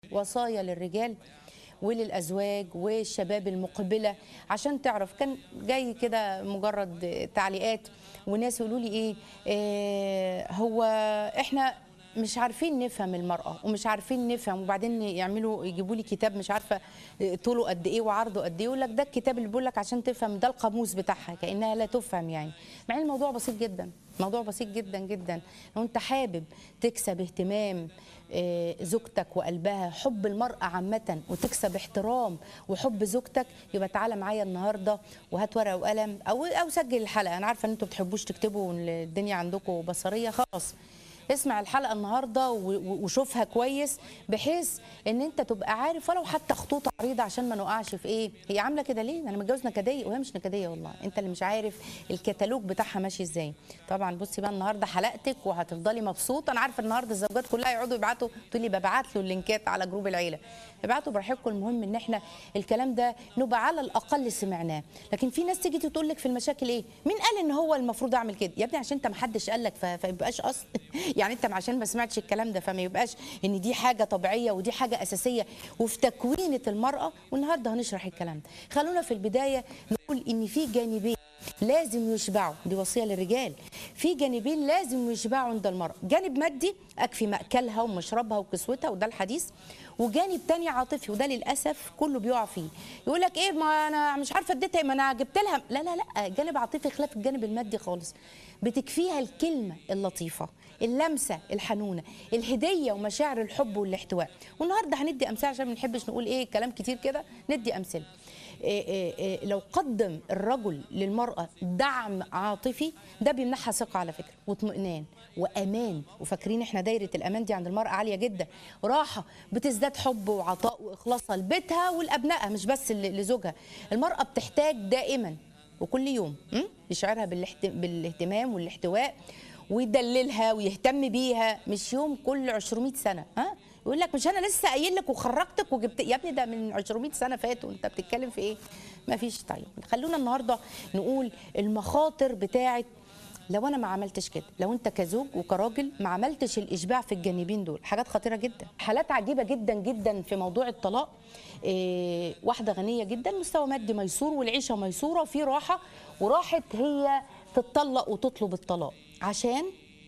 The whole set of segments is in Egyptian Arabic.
وصايا للرجال وللازواج والشباب المقبله عشان تعرف كان جاي كده مجرد تعليقات وناس يقولوا لي ايه, إيه هو احنا مش عارفين نفهم المرأة ومش عارفين نفهم وبعدين يعملوا يجيبوا لي كتاب مش عارفة طوله قد ايه وعرضه قد ايه يقول لك ده الكتاب اللي بيقول لك عشان تفهم ده القاموس بتاعها كأنها لا تفهم يعني مع ان الموضوع بسيط جدا موضوع بسيط جدا جدا لو انت حابب تكسب اهتمام آه، زوجتك وقلبها حب المرأة عامة وتكسب احترام وحب زوجتك يبقى تعالى معايا النهاردة وهات ورقة وقلم أو أو سجل الحلقة أنا عارفة إن أنتوا بتحبوش تكتبوا الدنيا عندكم بصرية خلاص اسمع الحلقه النهارده و- و- وشوفها كويس بحيث ان انت تبقى عارف ولو حتى خطوط عريضه عشان ما نقعش في ايه هي عامله كده ليه انا متجوز نكديه وهي مش نكديه والله انت اللي مش عارف الكتالوج بتاعها ماشي ازاي طبعا بصي بقى النهارده حلقتك وهتفضلي مبسوطه انا عارفه النهارده الزوجات كلها يقعدوا يبعتوا تقول لي ببعت له اللينكات على جروب العيله ابعتوا براحتكم المهم ان احنا الكلام ده نبقى على الاقل سمعناه لكن في ناس تيجي تقول لك في المشاكل ايه مين قال ان هو المفروض اعمل كده يا ابني عشان انت ما حدش قال لك ف- فيبقاش اصل يعني انت عشان ما سمعتش الكلام ده فما يبقاش ان دي حاجه طبيعيه ودي حاجه اساسيه وفي تكوينه المراه والنهارده هنشرح الكلام ده خلونا في البدايه نقول ان في جانبين لازم يشبعوا دي وصيه للرجال في جانبين لازم يشبعوا عند المراه جانب مادي اكفي ماكلها ومشربها وكسوتها وده الحديث وجانب تاني عاطفي وده للاسف كله بيقع فيه يقول لك ايه ما انا مش عارفه اديتها إيه، ما انا جبت لها لا لا لا جانب عاطفي خلاف الجانب المادي خالص بتكفيها الكلمه اللطيفه اللمسه الحنونه الهديه ومشاعر الحب والاحتواء والنهارده هندي امثله عشان ما بنحبش نقول ايه كلام كتير كده ندي امثله إيه إيه إيه لو قدم الرجل للمرأة دعم عاطفي ده بيمنحها ثقة على فكرة واطمئنان وأمان وفاكرين احنا دايرة الأمان دي عند المرأة عالية جدا راحة بتزداد حب وعطاء وإخلاصها لبيتها ولأبنائها مش بس ل- لزوجها المرأة بتحتاج دائما وكل يوم م? يشعرها بالاحت- بالاهتمام والاحتواء ويدللها ويهتم بيها مش يوم كل 200 سنة ها يقول لك مش انا لسه قايل لك وخرجتك وجبت يا ابني ده من 200 سنه فاتوا انت بتتكلم في ايه ما فيش طيب خلونا النهارده نقول المخاطر بتاعه لو انا ما عملتش كده لو انت كزوج وكراجل ما عملتش الاشباع في الجانبين دول حاجات خطيره جدا حالات عجيبه جدا جدا في موضوع الطلاق إيه واحده غنيه جدا مستوى مادي ميسور والعيشه ميسوره وفي راحه وراحت هي تتطلق وتطلب الطلاق عشان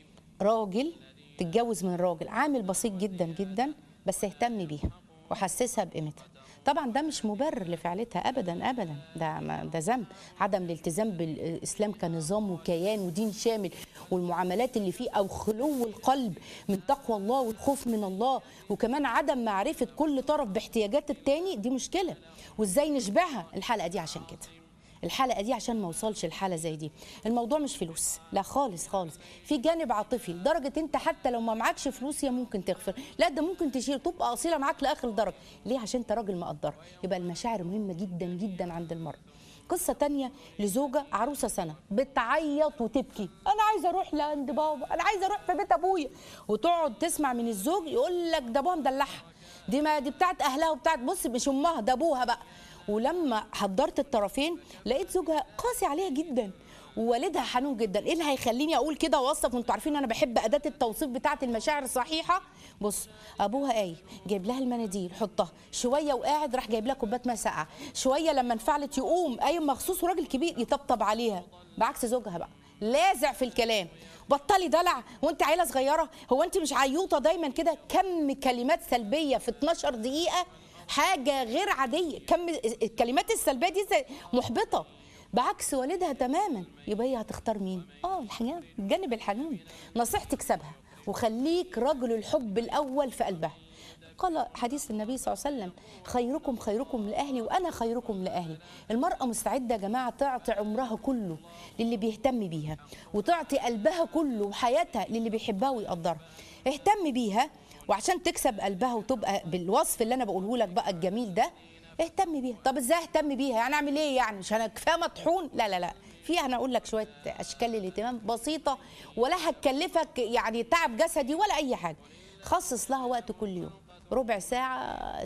راجل تتجوز من راجل عامل بسيط جدا جدا بس اهتم بيها وحسسها بقيمتها طبعا ده مش مبرر لفعلتها ابدا ابدا ده ما- ده ذنب عدم الالتزام بالاسلام كنظام وكيان ودين شامل والمعاملات اللي فيه او خلو القلب من تقوى الله والخوف من الله وكمان عدم معرفه كل طرف باحتياجات التاني دي مشكله وازاي نشبعها الحلقه دي عشان كده الحلقه دي عشان ما اوصلش الحاله زي دي الموضوع مش فلوس لا خالص خالص في جانب عاطفي لدرجه انت حتى لو ما معكش فلوس يا ممكن تغفر لا ده ممكن تشيل تبقى اصيله معاك لاخر درجه ليه عشان انت راجل مقدر يبقى المشاعر مهمه جدا جدا عند المراه قصة تانية لزوجة عروسة سنة بتعيط وتبكي أنا عايزة أروح لعند بابا أنا عايزة أروح في بيت أبويا وتقعد تسمع من الزوج يقول لك ده أبوها مدلعها دي ما دي بتاعت أهلها وبتاعت بص مش أمها ده أبوها بقى ولما حضرت الطرفين لقيت زوجها قاسي عليها جدا ووالدها حنون جدا ايه اللي هيخليني اقول كده واوصف وانتوا عارفين انا بحب اداه التوصيف بتاعه المشاعر الصحيحه بص ابوها قايل جايب لها المناديل حطها شويه وقاعد راح جايب لها كوبايه ماء ساقعه شويه لما انفعلت يقوم قايم مخصوص وراجل كبير يطبطب عليها بعكس زوجها بقى لازع في الكلام بطلي دلع وانت عيله صغيره هو انت مش عيوطه دايما كده كم كلمات سلبيه في 12 دقيقه حاجه غير عاديه كم الكلمات السلبيه دي زي- محبطه بعكس والدها تماما يبقى هي هتختار مين اه الحنان الجانب الحنون نصيحتي اكسبها وخليك رجل الحب الاول في قلبها قال حديث النبي صلى الله عليه وسلم خيركم خيركم لاهلي وانا خيركم لاهلي المراه مستعده يا جماعه تعطي عمرها كله للي بيهتم بيها وتعطي قلبها كله وحياتها للي بيحبها ويقدرها اهتم بيها وعشان تكسب قلبها وتبقى بالوصف اللي انا بقوله لك بقى الجميل ده اهتم بيها طب ازاي اهتم بيها يعني اعمل ايه يعني مش انا كفايه مطحون لا لا لا في انا اقول لك شويه اشكال للاهتمام بسيطه ولا هتكلفك يعني تعب جسدي ولا اي حاجه خصص لها وقت كل يوم ربع ساعه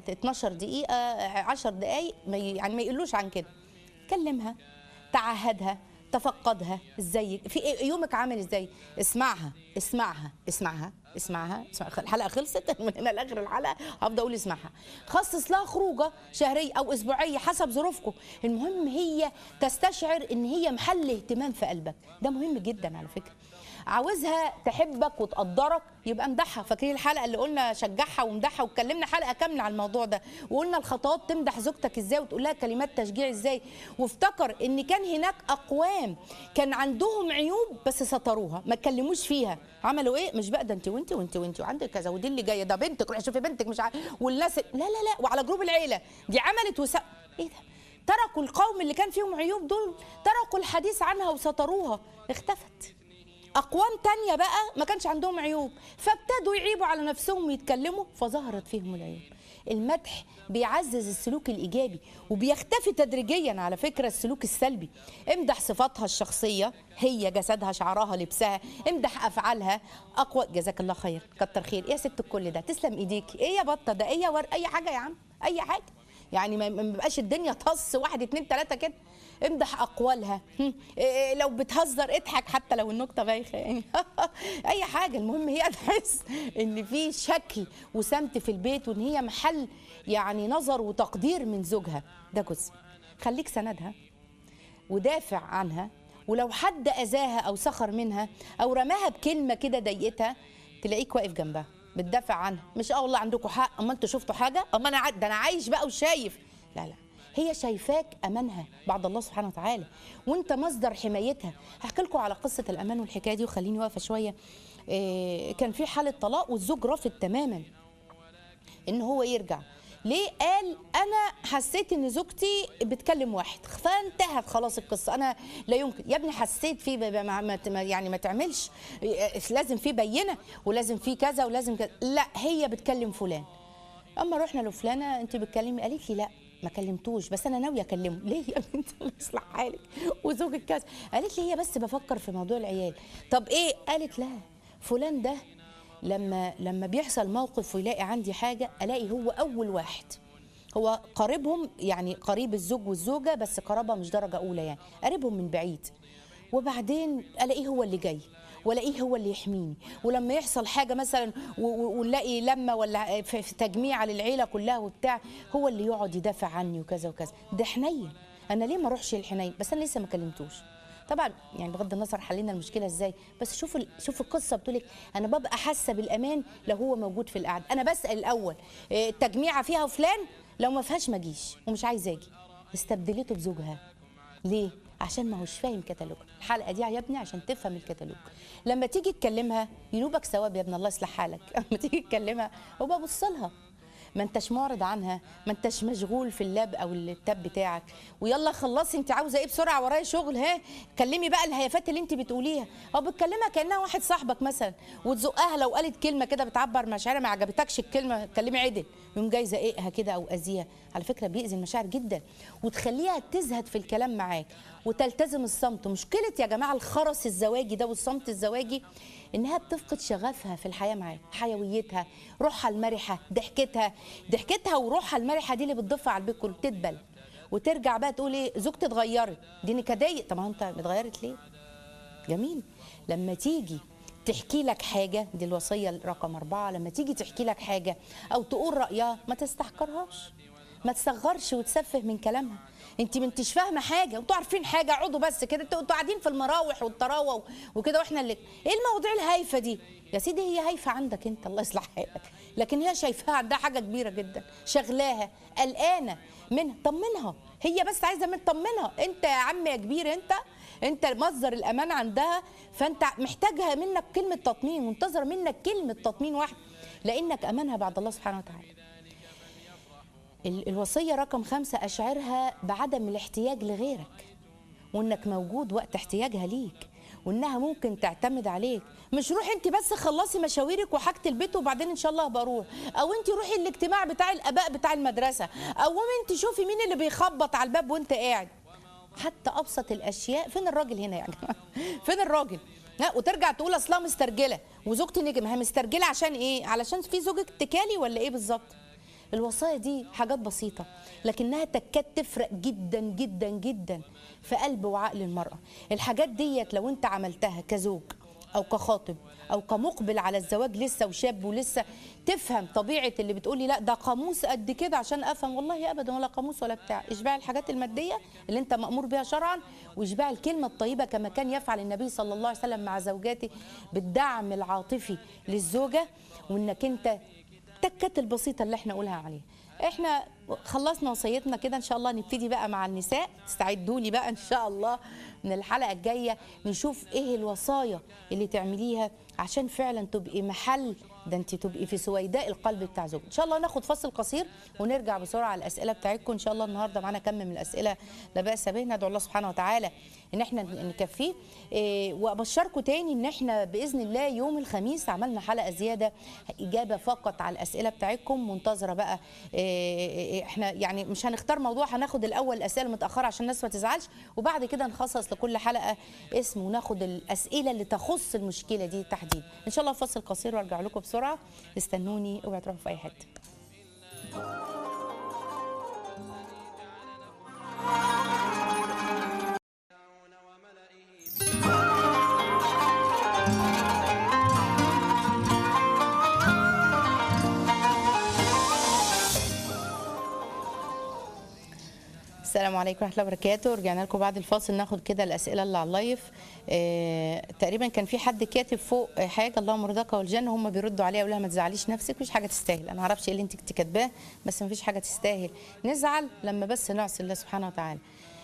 12 دقيقه 10 دقائق ما ي- يعني ما يقلوش عن كده كلمها تعهدها تفقدها ازاي في إيه يومك عامل ازاي اسمعها اسمعها اسمعها اسمعها, اسمعها. الحلقه خلصت من هنا لاخر الحلقه هفضل اقول اسمعها خصص لها خروجه شهريه او اسبوعيه حسب ظروفكم المهم هي تستشعر ان هي محل اهتمام في قلبك ده مهم جدا على فكره عاوزها تحبك وتقدرك يبقى امدحها فاكرين الحلقه اللي قلنا شجعها وامدحها واتكلمنا حلقه كامله على الموضوع ده وقلنا الخطوات تمدح زوجتك ازاي وتقول لها كلمات تشجيع ازاي وافتكر ان كان هناك اقوام كان عندهم عيوب بس ستروها ما اتكلموش فيها عملوا ايه مش بقى ده انت وانت وانت وانت وعندك كذا ودي اللي جايه ده بنتك روحي شوفي بنتك مش عارف والناس لا لا لا وعلى جروب العيله دي عملت وس ايه ده تركوا القوم اللي كان فيهم عيوب دول تركوا الحديث عنها وستروها اختفت اقوام تانية بقى ما كانش عندهم عيوب فابتدوا يعيبوا على نفسهم ويتكلموا فظهرت فيهم العيوب المدح بيعزز السلوك الايجابي وبيختفي تدريجيا على فكره السلوك السلبي امدح صفاتها الشخصيه هي جسدها شعرها لبسها امدح افعالها اقوى جزاك الله خير كتر خير ايه يا ست الكل ده تسلم ايديكي ايه يا بطه ده ايه يا ور... اي حاجه يا عم اي حاجه يعني ما بيبقاش الدنيا طص واحد اتنين تلاته كده امدح اقوالها إيه لو بتهزر اضحك حتى لو النكته بايخه يعني اي حاجه المهم هي تحس ان في شكل وسمت في البيت وان هي محل يعني نظر وتقدير من زوجها ده جزء خليك سندها ودافع عنها ولو حد اذاها او سخر منها او رماها بكلمه كده ضايقتها تلاقيك واقف جنبها بتدافع عنها مش اه والله عندكم حق اما انتوا شفتوا حاجه اما انا ده انا عايش بقى وشايف لا لا هي شايفاك امانها بعد الله سبحانه وتعالى وانت مصدر حمايتها هحكي لكم على قصه الامان والحكايه دي وخليني واقفه شويه إيه كان في حاله طلاق والزوج رافض تماما ان هو يرجع ليه قال انا حسيت ان زوجتي بتكلم واحد فانتهت خلاص القصه انا لا يمكن يا ابني حسيت في يعني ما تعملش لازم في بينه ولازم في كذا ولازم كذا لا هي بتكلم فلان اما رحنا لفلانه انت بتكلمي قالت لي لا ما كلمتوش بس انا ناويه اكلمه ليه يا بنت الله يصلح حالك وزوجك كذا قالت لي هي بس بفكر في موضوع العيال طب ايه قالت لا فلان ده لما لما بيحصل موقف ويلاقي عندي حاجه الاقي هو اول واحد هو قريبهم يعني قريب الزوج والزوجه بس قرابه مش درجه اولى يعني قريبهم من بعيد وبعدين الاقيه هو اللي جاي والاقيه هو اللي يحميني ولما يحصل حاجه مثلا ونلاقي لما ولا في تجميع للعيله كلها وبتاع هو اللي يقعد يدافع عني وكذا وكذا ده حنين انا ليه ما اروحش الحنين بس انا لسه ما كلمتوش طبعا يعني بغض النظر حلينا المشكله ازاي بس شوف شوف القصه بتقول انا ببقى حاسه بالامان لو هو موجود في القعده انا بسال الاول التجميعه فيها فلان لو ما فيهاش ما اجيش ومش عايزه اجي استبدلته بزوجها ليه عشان ما هوش فاهم كتالوج الحلقه دي يا ابني عشان تفهم الكتالوج لما تيجي تكلمها ينوبك ثواب يا ابن الله يصلح حالك لما تيجي تكلمها وببص لها ما انتش معرض عنها ما انتش مشغول في اللاب او التاب بتاعك ويلا خلصي انت عاوزه ايه بسرعه ورايا شغل ها كلمي بقى الهيافات اللي انت بتقوليها او بتكلمها كانها واحد صاحبك مثلا وتزقها لو قالت كلمه كده بتعبر مشاعرها ما عجبتكش الكلمه كلمي عدل يقوم جاي زقها كده او اذيها على فكره بيأذي المشاعر جدا وتخليها تزهد في الكلام معاك وتلتزم الصمت مشكله يا جماعه الخرس الزواجي ده والصمت الزواجي انها بتفقد شغفها في الحياه معاك حيويتها روحها المرحه ضحكتها ضحكتها وروحها المرحه دي اللي بتضيفها على البيت كله تدبل وترجع بقى تقول ايه زوجتي اتغيرت دي نكديه طب ما انت اتغيرت ليه جميل لما تيجي تحكي لك حاجة دي الوصية رقم أربعة لما تيجي تحكي لك حاجة أو تقول رأيها ما تستحقرهاش ما تصغرش وتسفه من كلامها انت ما انتش فاهمه حاجه انتوا عارفين حاجه اقعدوا بس كده انتوا قاعدين في المراوح والطراوه وكده واحنا اللي ايه المواضيع الهايفه دي يا سيدي هي هايفه عندك انت الله يصلح حالك لكن هي شايفاها عندها حاجه كبيره جدا شغلاها قلقانه منها طمنها هي بس عايزه من طمنها انت يا عم يا كبير انت انت مصدر الامان عندها فانت محتاجها منك كلمه تطمين منتظره منك كلمه تطمين واحده لانك امانها بعد الله سبحانه وتعالى الوصيه رقم خمسة اشعرها بعدم الاحتياج لغيرك وانك موجود وقت احتياجها ليك وانها ممكن تعتمد عليك مش روحي انت بس خلصي مشاويرك وحاجه البيت وبعدين ان شاء الله بروح او انت روحي الاجتماع بتاع الاباء بتاع المدرسه او انت شوفي مين اللي بيخبط على الباب وانت قاعد حتى ابسط الاشياء فين الراجل هنا يا جماعه فين الراجل لا وترجع تقول اصلها مسترجله وزوجتي نجم هي مسترجله عشان ايه علشان في زوج اتكالي ولا ايه بالظبط الوصايا دي حاجات بسيطه لكنها تكاد تفرق جدا جدا جدا في قلب وعقل المراه الحاجات ديت لو انت عملتها كزوج او كخاطب او كمقبل على الزواج لسه وشاب ولسه تفهم طبيعه اللي بتقولي لا ده قاموس قد كده عشان افهم والله ابدا ولا قاموس ولا بتاع اشباع الحاجات الماديه اللي انت مامور بها شرعا واشباع الكلمه الطيبه كما كان يفعل النبي صلى الله عليه وسلم مع زوجاته بالدعم العاطفي للزوجه وانك انت التكات البسيطه اللي احنا قولها عليها احنا خلصنا وصيتنا كده ان شاء الله نبتدي بقى مع النساء استعدوا لي بقى ان شاء الله من الحلقه الجايه نشوف ايه الوصايا اللي تعمليها عشان فعلا تبقي محل ده انت تبقي في سويداء القلب بتاع زوجك ان شاء الله ناخد فاصل قصير ونرجع بسرعه على الاسئله بتاعتكم ان شاء الله النهارده معانا كم من الاسئله لا باس به ندعو الله سبحانه وتعالى ان احنا نكفيه إيه وابشركم تاني ان احنا باذن الله يوم الخميس عملنا حلقه زياده اجابه فقط على الاسئله بتاعتكم منتظره بقى إيه احنا يعني مش هنختار موضوع هناخد الاول الاسئله المتاخره عشان الناس ما تزعلش وبعد كده نخصص لكل حلقه اسم وناخد الاسئله اللي تخص المشكله دي تحديدا ان شاء الله فاصل قصير وارجع لكم بسرعه استنوني اوعوا تروحوا في اي حته السلام عليكم ورحمه الله وبركاته رجعنا لكم بعد الفاصل ناخد كده الاسئله اللي على اللايف آه تقريبا كان في حد كاتب فوق حاجه اللهم رضاك والجنه هم بيردوا عليها يقول لها ما تزعليش نفسك مفيش حاجه تستاهل انا ما اعرفش ايه اللي انت كنت كاتباه بس مفيش حاجه تستاهل نزعل لما بس نعصي الله سبحانه وتعالى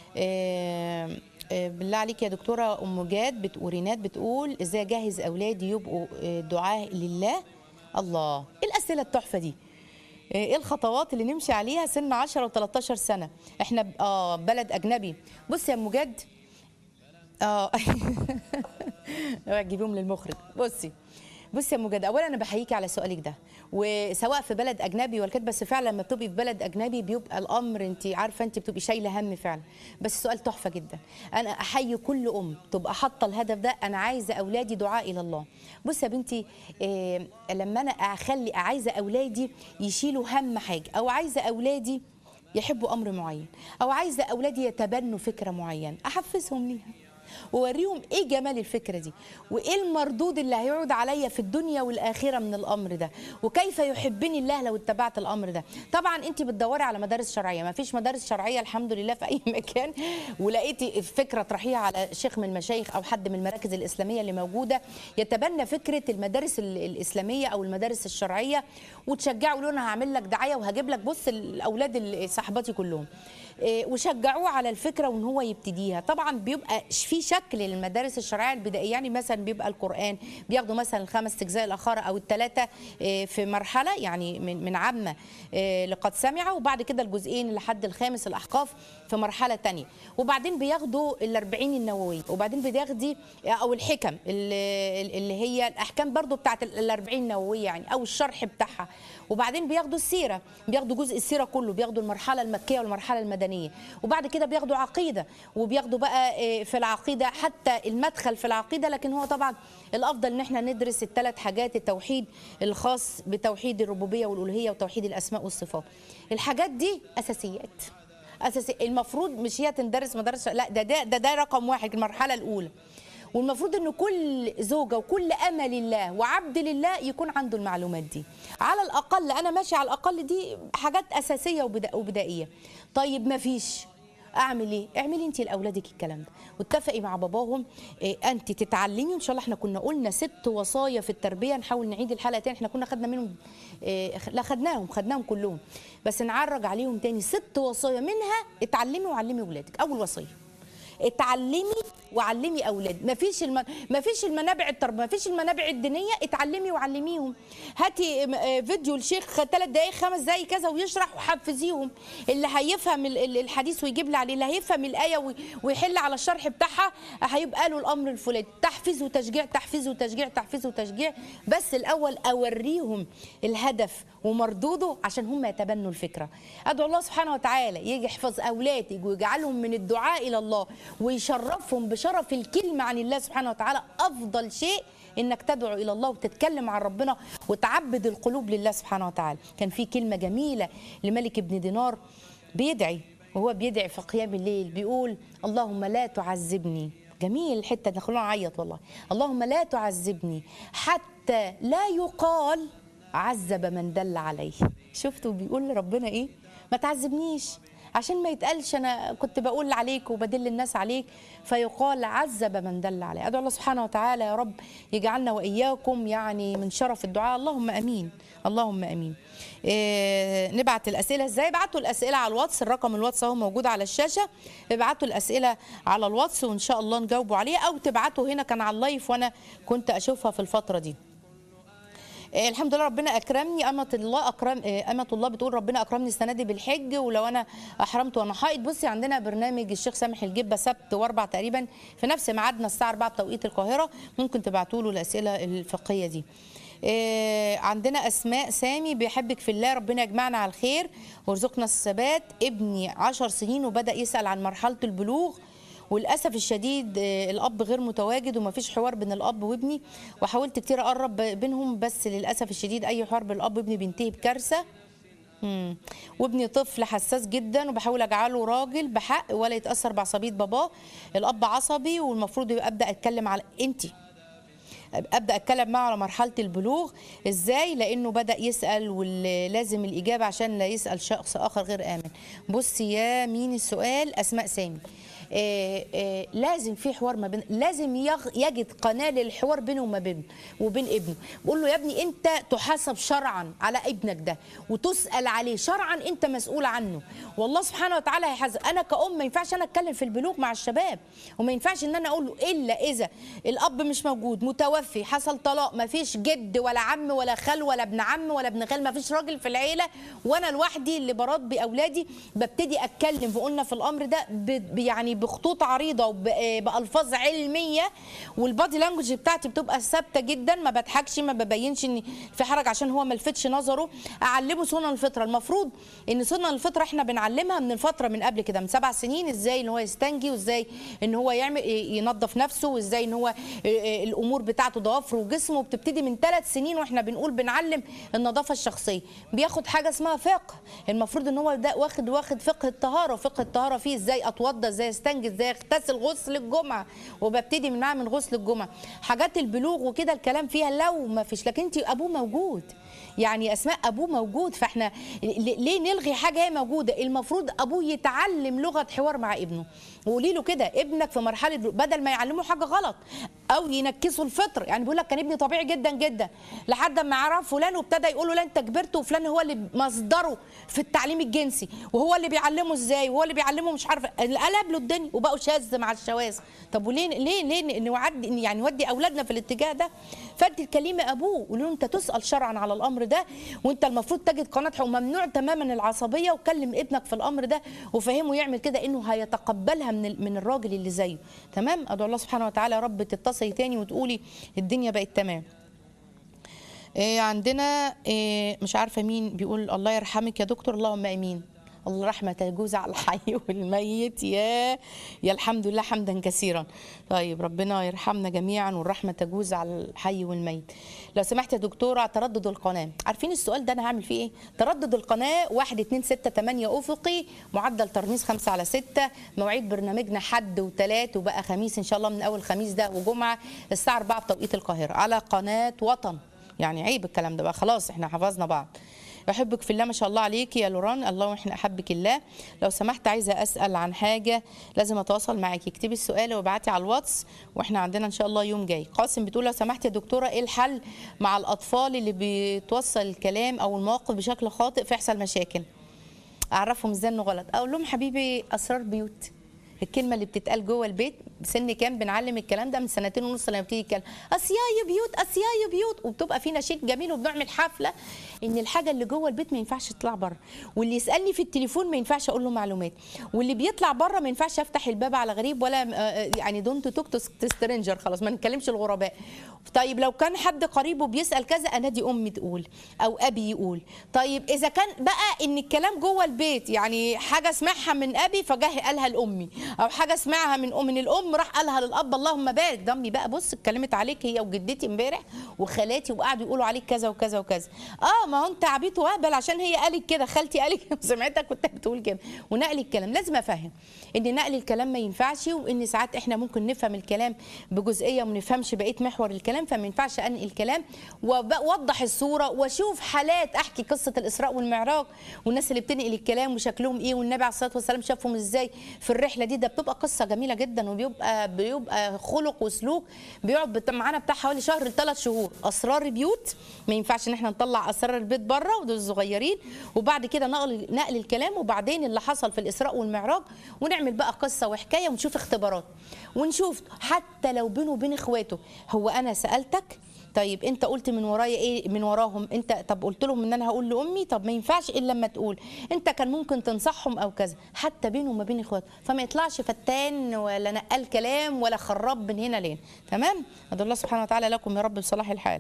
آه آه بالله عليك يا دكتوره ام جاد بتقول رينات بتقول ازاي اجهز اولادي يبقوا آه، دعاء لله الله ايه الاسئله التحفه دي ايه الخطوات اللي نمشي عليها سن 10 و13 سنه احنا ب- اه بلد اجنبي بص يا ام جد اه اوعي تجيبيهم للمخرج بصي بصي يا ام جد اولا انا بحييكي على سؤالك ده وسواء في بلد اجنبي ولا كده بس فعلا لما بتبقي في بلد اجنبي بيبقى الامر انت عارفه انت بتبقي شايله هم فعلا بس سؤال تحفه جدا انا احيي كل ام تبقى حاطه الهدف ده انا عايزه اولادي دعاء الى الله بصي يا بنتي إيه لما انا اخلي عايزه اولادي يشيلوا هم حاجه او عايزه اولادي يحبوا امر معين او عايزه اولادي يتبنوا فكره معينه احفزهم ليها ووريهم ايه جمال الفكره دي وايه المردود اللي هيعود عليا في الدنيا والاخره من الامر ده وكيف يحبني الله لو اتبعت الامر ده طبعا انت بتدوري على مدارس شرعيه ما فيش مدارس شرعيه الحمد لله في اي مكان ولقيتي فكره تطرحيها على شيخ من المشايخ او حد من المراكز الاسلاميه اللي موجوده يتبنى فكره المدارس ال- الاسلاميه او المدارس الشرعيه وتشجعوا له انا هعمل لك دعايه وهجيب لك بص الاولاد ال- صاحباتي كلهم إيه، وشجعوه على الفكره وان هو يبتديها طبعا بيبقى ش- في شكل للمدارس الشرعيه البدائيه يعني مثلا بيبقى القران بياخدوا مثلا الخمس اجزاء الاخر او الثلاثه في مرحله يعني من من عامه إيه، لقد سمع وبعد كده الجزئين لحد الخامس الاحقاف في مرحله تانية وبعدين بياخدوا الأربعين النوويه وبعدين بتاخدي او الحكم اللي اللي هي الاحكام برضو بتاعت الأربعين النوويه يعني او الشرح بتاعها وبعدين بياخدوا السيره بياخدوا جزء السيره كله بياخدوا المرحله المكيه والمرحله المدنيه وبعد كده بياخدوا عقيده وبياخدوا بقى إيه، في العقيده حتى المدخل في العقيده لكن هو طبعا الافضل ان احنا ندرس الثلاث حاجات التوحيد الخاص بتوحيد الربوبيه والالوهيه وتوحيد الاسماء والصفات الحاجات دي اساسيات اساسي المفروض مش هي تندرس مدارس لا ده ده ده, ده رقم واحد المرحله الاولى والمفروض ان كل زوجه وكل امل لله وعبد لله يكون عنده المعلومات دي على الاقل انا ماشي على الاقل دي حاجات اساسيه وبدا- وبدائيه طيب ما فيش اعمل ايه اعملي انت لاولادك الكلام ده واتفقي مع باباهم إيه انت تتعلمي ان شاء الله احنا كنا قلنا ست وصايا في التربيه نحاول نعيد الحلقه تاني احنا كنا خدنا منهم إيه لا خدناهم خدناهم كلهم بس نعرج عليهم تاني ست وصايا منها اتعلمي وعلمي اولادك اول وصيه اتعلمي وعلمي اولاد مفيش الم... مفيش المنابع التربيه مفيش المنابع الدينيه اتعلمي وعلميهم هاتي م- آه فيديو الشيخ ثلاث دقائق خمس دقائق كذا ويشرح وحفزيهم اللي هيفهم ال- ال- الحديث ويجيب لي عليه اللي هيفهم الايه وي- ويحل على الشرح بتاعها هيبقى له الامر الفلاني تحفيز وتشجيع تحفيز وتشجيع تحفيز وتشجيع بس الاول اوريهم الهدف ومردوده عشان هم يتبنوا الفكره ادعو الله سبحانه وتعالى يجي يحفظ اولادك ويجعلهم من الدعاء الى الله ويشرفهم بشرف الكلمه عن الله سبحانه وتعالى افضل شيء انك تدعو الى الله وتتكلم عن ربنا وتعبد القلوب لله سبحانه وتعالى كان في كلمه جميله لملك ابن دينار بيدعي وهو بيدعي في قيام الليل بيقول اللهم لا تعذبني جميل الحته دي خلونا نعيط والله اللهم لا تعذبني حتى لا يقال عذب من دل عليه شفتوا بيقول لربنا ايه ما تعذبنيش عشان ما يتقالش انا كنت بقول عليك وبدل الناس عليك فيقال عذب من دل عليه ادعو الله سبحانه وتعالى يا رب يجعلنا واياكم يعني من شرف الدعاء اللهم امين اللهم امين إيه نبعت الاسئله ازاي ابعتوا الاسئله على الواتس الرقم الواتس اهو موجود على الشاشه ابعتوا الاسئله على الواتس وان شاء الله نجاوبوا عليها او تبعتوا هنا كان على اللايف وانا كنت اشوفها في الفتره دي آه، الحمد لله ربنا اكرمني امه الله اكرم آه، امه الله بتقول ربنا اكرمني السنه دي بالحج ولو انا احرمت وانا حائض بصي عندنا برنامج الشيخ سامح الجبه سبت واربع تقريبا في نفس ميعادنا الساعه 4 بتوقيت القاهره ممكن تبعتوا له الاسئله الفقهيه دي آه، عندنا اسماء سامي بيحبك في الله ربنا يجمعنا على الخير ويرزقنا الثبات ابني عشر سنين وبدا يسال عن مرحله البلوغ وللاسف الشديد آه، الاب غير متواجد ومفيش حوار بين الاب وابني وحاولت كتير اقرب بينهم بس للاسف الشديد اي حوار بين الاب وابني بينتهي بكارثه مم. وابني طفل حساس جدا وبحاول اجعله راجل بحق ولا يتاثر بعصبيه باباه الاب عصبي والمفروض يبقى ابدا اتكلم على انتي ابدا اتكلم معه على مرحله البلوغ ازاي لانه بدا يسال ولازم الاجابه عشان لا يسال شخص اخر غير امن بصي يا مين السؤال اسماء سامي آه آه لازم في حوار ما بين لازم يغ... يجد قناه للحوار بينه وما بين وبين ابنه بقول له يا ابني انت تحاسب شرعا على ابنك ده وتسال عليه شرعا انت مسؤول عنه والله سبحانه وتعالى هيحاسب انا كأم ما ينفعش انا اتكلم في البلوغ مع الشباب وما ينفعش ان انا اقول له الا اذا الاب مش موجود متوفي حصل طلاق ما فيش جد ولا عم ولا خال ولا ابن عم ولا ابن خال ما فيش راجل في العيله وانا لوحدي اللي بربي اولادي ببتدي اتكلم وقلنا في الامر ده ب... يعني بخطوط عريضه وبالفاظ علميه والبادي لانجوج بتاعتي بتبقى ثابته جدا ما بضحكش ما ببينش ان في حرج عشان هو ما لفتش نظره اعلمه سنن الفطره المفروض ان سنن الفطره احنا بنعلمها من الفتره من قبل كده من سبع سنين ازاي ان هو يستنجي وازاي ان هو يعمل ينظف نفسه وازاي ان هو الامور بتاعته ضوافره وجسمه بتبتدي من ثلاث سنين واحنا بنقول بنعلم النظافه الشخصيه بياخد حاجه اسمها فقه المفروض ان هو ده واخد واخد فقه الطهاره وفقه الطهاره فيه ازاي اتوضى ازاي استنجي ازاي اغتسل غسل الجمعه وببتدي من معاه من غسل الجمعه حاجات البلوغ وكده الكلام فيها لو ما فيش لكن انت ابوه موجود يعني اسماء ابوه موجود فاحنا ليه نلغي حاجه هي موجوده المفروض ابوه يتعلم لغه حوار مع ابنه وقولي له كده ابنك في مرحله بدل ما يعلمه حاجه غلط او ينكسوا الفطر يعني بيقول لك كان ابني طبيعي جدا جدا لحد ما عرف فلان وابتدى يقول له لا انت كبرت وفلان هو اللي مصدره في التعليم الجنسي وهو اللي بيعلمه ازاي وهو اللي بيعلمه مش عارف قلب له الدنيا وبقوا شاذ مع الشواذ طب وليه ليه ليه نودي يعني نودي اولادنا في الاتجاه ده فانت تكلمي ابوه قولي له انت تسال شرعا على الامر ده وانت المفروض تجد قناه حقوق ممنوع تماما العصبيه وكلم ابنك في الامر ده وفهمه يعمل كده انه هيتقبلها من من الراجل اللي زيه تمام ادعو الله سبحانه وتعالى يا رب تتصلي تاني وتقولي الدنيا بقت تمام إيه عندنا إيه مش عارفه مين بيقول الله يرحمك يا دكتور اللهم امين الله رحمة تجوز على الحي والميت يا يا الحمد لله حمدا كثيرا طيب ربنا يرحمنا جميعا والرحمة تجوز على الحي والميت لو سمحت يا دكتورة تردد القناة عارفين السؤال ده أنا هعمل فيه إيه تردد القناة 1 2 6 8 أفقي معدل ترميز 5 على 6 مواعيد برنامجنا حد وثلاث وبقى خميس إن شاء الله من أول خميس ده وجمعة الساعة 4 بتوقيت القاهرة على قناة وطن يعني عيب الكلام ده بقى خلاص احنا حفظنا بعض بحبك في الله ما شاء الله عليكي يا لوران الله واحنا احبك الله لو سمحت عايزه اسال عن حاجه لازم اتواصل معاكي اكتبي السؤال وابعتي على الواتس واحنا عندنا ان شاء الله يوم جاي قاسم بتقول لو سمحت يا دكتوره ايه الحل مع الاطفال اللي بتوصل الكلام او المواقف بشكل خاطئ فيحصل مشاكل اعرفهم ازاي انه غلط اقول لهم حبيبي اسرار بيوت الكلمه اللي بتتقال جوه البيت سن كام بنعلم الكلام ده من سنتين ونص لما بتيجي الكلام اسياي بيوت اسياي بيوت وبتبقى في نشيد جميل وبنعمل حفله ان الحاجه اللي جوه البيت ما ينفعش تطلع بره واللي يسالني في التليفون ما ينفعش اقول له معلومات واللي بيطلع بره ما ينفعش افتح الباب على غريب ولا آه، يعني دونت توك تو سترينجر خلاص ما نتكلمش الغرباء طيب لو كان حد قريبه بيسال كذا انا دي امي تقول او ابي يقول طيب اذا كان بقى ان الكلام جوه البيت يعني حاجه سمعها من ابي فجاه قالها لامي او حاجه سمعها من من الام راح قالها للاب اللهم بارك ده امي بقى بص اتكلمت عليك هي وجدتي امبارح وخالاتي وقعدوا يقولوا عليك كذا وكذا وكذا اه ما هو انت عبيط وهبل عشان هي قالت كده خالتي قالت سمعتك كنت بتقول كده ونقل الكلام لازم افهم ان نقل الكلام ما ينفعش وان ساعات احنا ممكن نفهم الكلام بجزئيه وما نفهمش بقيه محور الكلام فما ينفعش انقل الكلام واوضح الصوره واشوف حالات احكي قصه الاسراء والمعراج والناس اللي بتنقل الكلام وشكلهم ايه والنبي عليه الصلاه والسلام شافهم ازاي في الرحله دي ده بتبقى قصه جميله جدا وبيبقى بيبقى خلق وسلوك بيقعد بت- معانا بتاع حوالي شهر لثلاث شهور اسرار البيوت ما ينفعش ان احنا نطلع اسرار البيت بره ودول الصغيرين وبعد كده نقل نقل الكلام وبعدين اللي حصل في الاسراء والمعراج ونعمل بقى قصه وحكايه ونشوف اختبارات ونشوف حتى لو بينه وبين اخواته هو انا سالتك طيب انت قلت من ورايا ايه من وراهم انت طب قلت لهم ان انا هقول لامي طب ما ينفعش الا لما تقول انت كان ممكن تنصحهم او كذا حتى بينه وما بين اخواته فما يطلعش فتان ولا نقال كلام ولا خراب من هنا لين تمام ادعو الله سبحانه وتعالى لكم يا رب بصلاح الحال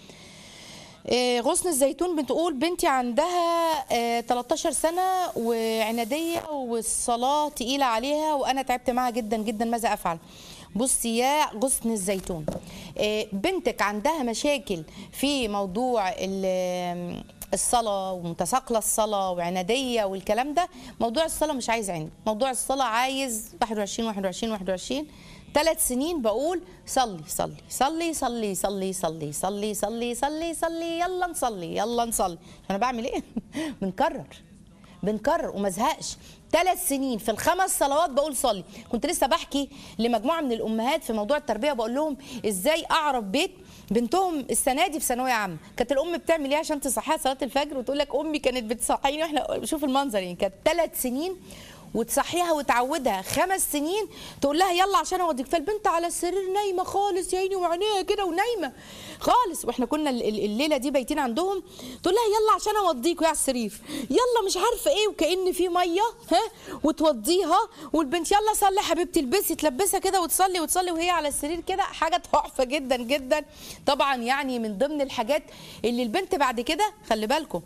إيه، غصن الزيتون بتقول بنتي عندها آه، 13 سنة وعنادية والصلاة تقيلة عليها وأنا تعبت معاها جدا جدا ماذا أفعل؟ بصي يا غصن الزيتون آه، بنتك عندها مشاكل في موضوع ال- الصلاة ومتساقلة الصلاة وعنادية والكلام ده موضوع الصلاة مش عايز عند موضوع الصلاة عايز 21 21 21 ثلاث سنين بقول صلي صلي صلي صلي صلي صلي صلي صلي صلي صلي يلا نصلي يلا نصلي انا بعمل ايه بنكرر بنكرر وما ازهقش ثلاث سنين في الخمس صلوات بقول صلي كنت لسه بحكي لمجموعه من الامهات في موضوع التربيه بقول لهم ازاي اعرف بيت بنتهم السنه دي في ثانويه عامه كانت الام بتعمل ايه عشان تصحيها صلاه الفجر وتقول لك امي كانت بتصحيني واحنا شوف المنظر يعني كانت ثلاث سنين وتصحيها وتعودها خمس سنين تقول لها يلا عشان اوديك فالبنت على السرير نايمه خالص يا عيني وعينيها كده ونايمه خالص واحنا كنا ال- ال- الليله دي بايتين عندهم تقول لها يلا عشان اوديك وهي على السرير يلا مش عارفه ايه وكأن في ميه ها وتوضيها والبنت يلا صلي حبيبتي البسي تلبسها كده وتصلي وتصلي وهي على السرير كده حاجه تحفه جدا جدا طبعا يعني من ضمن الحاجات اللي البنت بعد كده خلي بالكم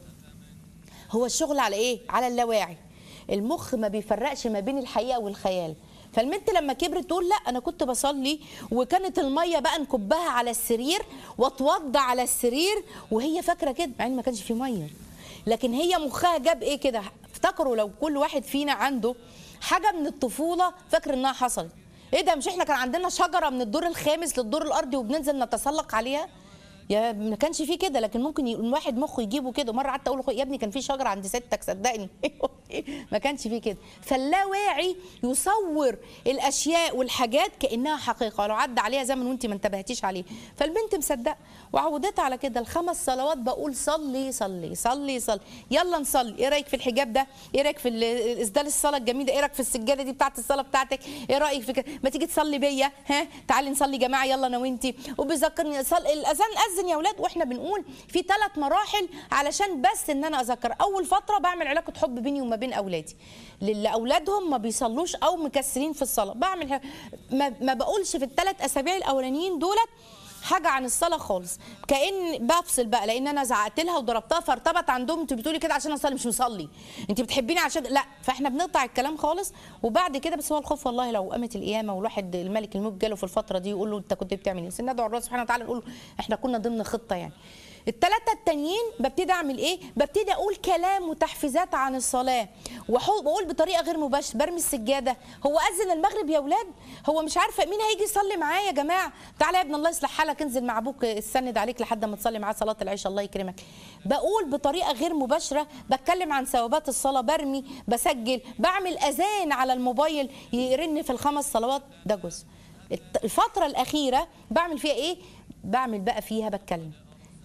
هو الشغل على ايه على اللاواعي المخ ما بيفرقش ما بين الحقيقه والخيال فالبنت لما كبرت تقول لا انا كنت بصلي وكانت الميه بقى نكبها على السرير واتوضى على السرير وهي فاكره كده مع ان ما كانش في ميه لكن هي مخها جاب ايه كده افتكروا لو كل واحد فينا عنده حاجه من الطفوله فاكر انها حصلت ايه ده مش احنا كان عندنا شجره من الدور الخامس للدور الارضي وبننزل نتسلق عليها يا ما كانش فيه كده لكن ممكن ي- الواحد مخه يجيبه كده مره قعدت اقول له يا ابني كان في شجره عند ستك صدقني ما كانش فيه كده فاللاواعي يصور الاشياء والحاجات كانها حقيقه لو عدى عليها زمن وانت ما انتبهتيش عليه فالبنت مصدقه وعودتها على كده الخمس صلوات بقول صلي صلي صلي صلي يلا نصلي ايه رايك في الحجاب ده ايه رايك في ال- اسدال الصلاه الجميل ده ايه رايك في السجاده دي بتاعت الصلاه بتاعتك ايه رايك في كده ما تيجي تصلي بيا ها تعالي نصلي جماعه يلا انا وانتي وبيذكرني صل... الاذان اذن يا اولاد واحنا بنقول في ثلاث مراحل علشان بس ان انا اذكر اول فتره بعمل علاقه حب بيني وما بين اولادي للي اولادهم ما بيصلوش او مكسلين في الصلاه بعمل ح- ما, ما بقولش في الثلاث اسابيع الاولانيين دولت حاجه عن الصلاه خالص كان بفصل بقى لان انا زعقت لها وضربتها فارتبط عندهم انت بتقولي كده عشان اصلي مش مصلي انت بتحبيني عشان لا فاحنا بنقطع الكلام خالص وبعد كده بس هو الخوف والله لو قامت القيامه والواحد الملك الموت جاله في الفتره دي يقول له انت كنت بتعمل ايه بس ندعو الله سبحانه وتعالى نقول له احنا كنا ضمن خطه يعني الثلاثه التانيين ببتدي اعمل ايه ببتدي اقول كلام وتحفيزات عن الصلاه وحو- واقول بطريقه غير مباشره برمي السجاده هو اذن المغرب يا اولاد هو مش عارفه مين هيجي يصلي معايا يا جماعه تعالى يا ابن الله يصلح حالك انزل مع ابوك يسند عليك لحد ما تصلي معاه صلاه العشاء الله يكرمك بقول بطريقه غير مباشره بتكلم عن ثوابات الصلاه برمي بسجل بعمل اذان على الموبايل يرن في الخمس صلوات ده جزء الت- الفتره الاخيره بعمل فيها ايه بعمل بقى فيها بتكلم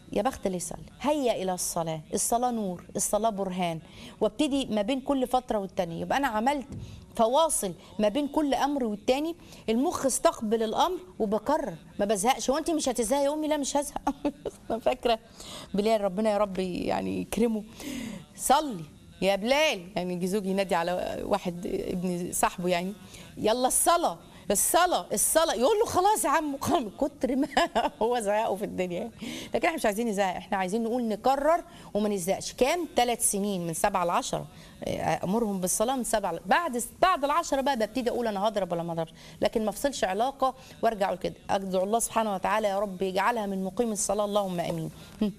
يا بخت اللي يصلي هيا الى الصلاه الصلاه نور الصلاه برهان وابتدي ما بين كل فتره والتانيه يبقى انا عملت فواصل ما بين كل امر والتاني المخ استقبل الامر وبكرر ما بزهقش هو انت مش هتزهقي يا امي لا مش هزهق انا فاكره بلال ربنا يا رب يعني يكرمه صلي يا بلال يعني يجي زوجي ينادي على واحد ابن صاحبه يعني يلا الصلاه الصلاة الصلاة يقول له خلاص يا عم من كتر ما هو زهقه في الدنيا لكن احنا مش عايزين نزهق احنا عايزين نقول نكرر وما نزهقش كام ثلاث سنين من سبعة ل 10 امرهم بالصلاة من سبعة ل- بعد بعد العشرة بقى ببتدي اقول انا هضرب ولا ما هضربش لكن ما افصلش علاقة وارجع اقول كده ادعو الله سبحانه وتعالى يا رب يجعلها من مقيم الصلاة اللهم امين هم.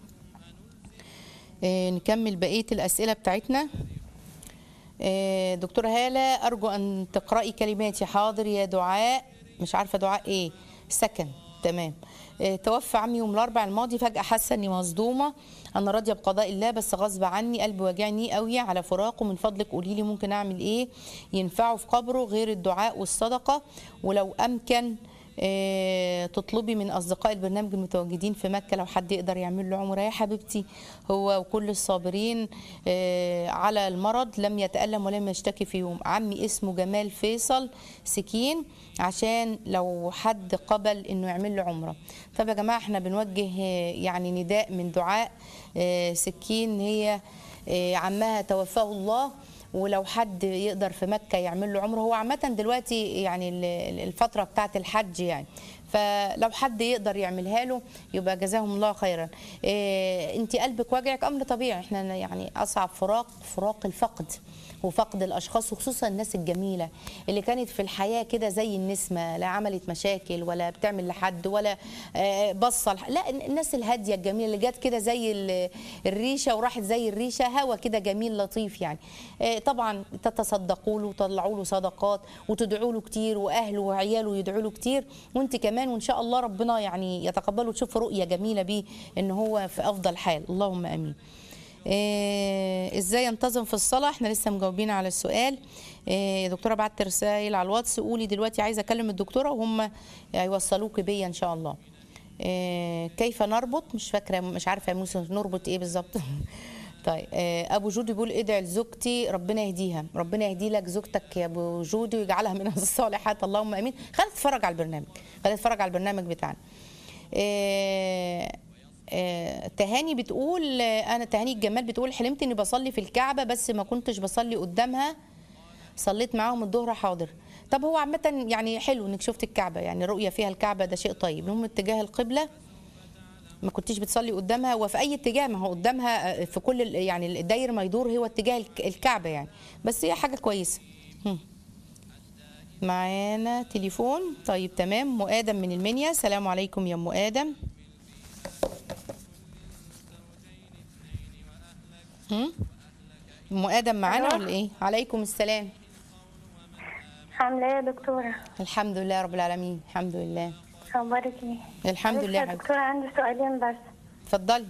آه، نكمل بقية الأسئلة بتاعتنا آه، دكتورة هالة أرجو أن تقرأي كلماتي حاضر يا دعاء مش عارفة دعاء إيه سكن تمام آه، توفى عمي يوم الأربع الماضي فجأة حاسة إني مصدومة أنا راضية بقضاء الله بس غصب عني قلبي واجعني قوي على فراقه من فضلك قولي لي ممكن أعمل إيه ينفعه في قبره غير الدعاء والصدقة ولو أمكن آه، تطلبي من اصدقاء البرنامج المتواجدين في مكه لو حد يقدر يعمل له عمره يا حبيبتي هو وكل الصابرين آه، على المرض لم يتالم ولم يشتكي في يوم عمي اسمه جمال فيصل سكين عشان لو حد قبل انه يعمل له عمره طب يا جماعه احنا بنوجه آه، يعني نداء من دعاء آه، سكين هي آه، عمها توفاه الله ولو حد يقدر في مكه يعمل له عمره هو عامه دلوقتي يعني ال- الفتره بتاعه الحج يعني فلو حد يقدر يعملها له يبقى جزاهم الله خيرا إيه انت قلبك وجعك امر طبيعي احنا يعني اصعب فراق فراق الفقد وفقد الاشخاص وخصوصا الناس الجميله اللي كانت في الحياه كده زي النسمه لا عملت مشاكل ولا بتعمل لحد ولا آه، بصه لح- لا الناس الهاديه الجميله اللي جت كده زي ال- الريشه وراحت زي الريشه هوا كده جميل لطيف يعني آه، طبعا تتصدقوا له وتطلعوا له صدقات وتدعوا له كتير واهله وعياله يدعوا له كتير وانت كمان وان شاء الله ربنا يعني يتقبله وتشوف رؤيه جميله بيه ان هو في افضل حال اللهم امين إيه ازاي ينتظم في الصلاه احنا لسه مجاوبين على السؤال إيه دكتوره بعت رسائل على الواتس قولي دلوقتي عايزه اكلم الدكتوره وهم هيوصلوك بيا ان شاء الله إيه كيف نربط مش فاكره مش عارفه يا موسى نربط ايه بالظبط طيب آه، ابو جودي بيقول ادعي لزوجتي ربنا يهديها ربنا يهدي لك زوجتك يا ابو جودي ويجعلها من الصالحات اللهم امين خلينا نتفرج على البرنامج خلينا نتفرج على البرنامج بتاعنا آه، آه، تهاني بتقول آه، انا تهاني الجمال بتقول حلمت اني بصلي في الكعبه بس ما كنتش بصلي قدامها صليت معاهم الظهر حاضر طب هو عامه يعني حلو انك شفت الكعبه يعني رؤيه فيها الكعبه ده شيء طيب المهم اتجاه القبله ما كنتيش بتصلي قدامها وفي اي اتجاه ما هو قدامها آه، في كل ال- يعني الداير ما يدور هو اتجاه الك- الكعبه يعني بس هي حاجه كويسه هم. معانا تليفون طيب تمام ام ادم من المنيا سلام عليكم يا ام ادم هم؟ ام ادم معانا ألو. ولا ايه عليكم السلام عاملة ايه يا دكتورة؟ الحمد لله رب العالمين الحمد لله أخبارك ايه؟ الحمد بس لله يا يا حبيبتي دكتورة عندي سؤالين بس اتفضلي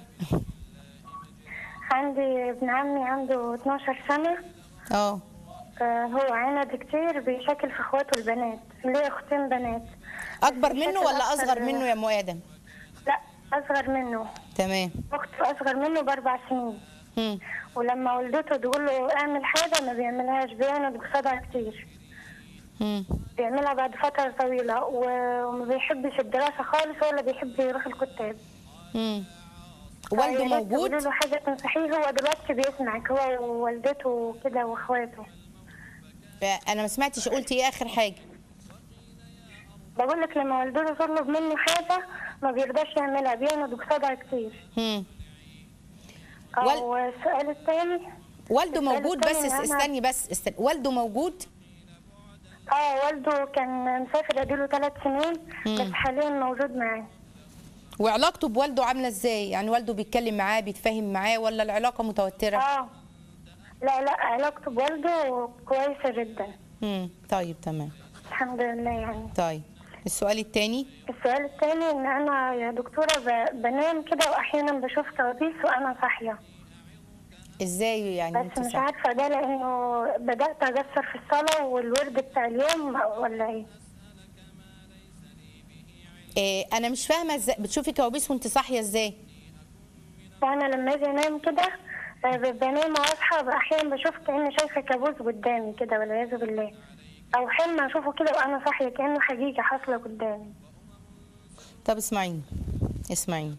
عندي ابن عمي عنده 12 سنة اه آه، هو عند كتير بيشكل في اخواته البنات ليه اختين بنات اكبر بس منه بشكل ولا اصغر أكتر- منه يا ام ادم لا أصغر منه تمام أخته أصغر منه بأربع سنين هم. ولما والدته تقول له اعمل حاجة ما بيعملهاش بيعند بصدع كتير هم. بيعملها بعد فترة طويلة و- وما بيحبش الدراسة خالص ولا بيحب يروح الكتاب هم. والده فيا ريت تقولي موجود له حاجة تنصحيه هو دلوقتي بيسمعك هو ووالدته كده واخواته انا ما سمعتش قلتي ايه اخر حاجه بقول لك لما والدته تطلب منه حاجة ما بيرضاش يعملها بيعند بصدع كتير هم. أو السؤال الثاني والده السؤال موجود بس التاني اس- أنا- استني بس استني. والده موجود اه والده كان مسافر اديله ثلاث سنين بس حاليا موجود معاه وعلاقته بوالده عامله ازاي يعني والده بيتكلم معاه بيتفاهم معاه ولا العلاقه متوتره اه لا لا علاقته بوالده كويسة جدا امم طيب تمام الحمد لله يعني طيب السؤال الثاني السؤال الثاني ان انا يا دكتورة ب- بنام كده واحيانا بشوف كوابيس وانا صاحية ازاي يعني بس انت مش صح؟ عارفة ده لانه بدأت اقصر في الصلاة والورد بتاع اليوم ولا ايه إيه انا مش فاهمه ازاي بتشوفي كوابيس وانت صاحيه ازاي وانا لما اجي انام كده آه، ب- بنام واصحى احيانا بشوف كاني شايفه كابوس قدامي كده والعياذ بالله او حلم اشوفه كده وانا صاحيه كانه حقيقه حاصله قدامي طب اسمعيني اسمعيني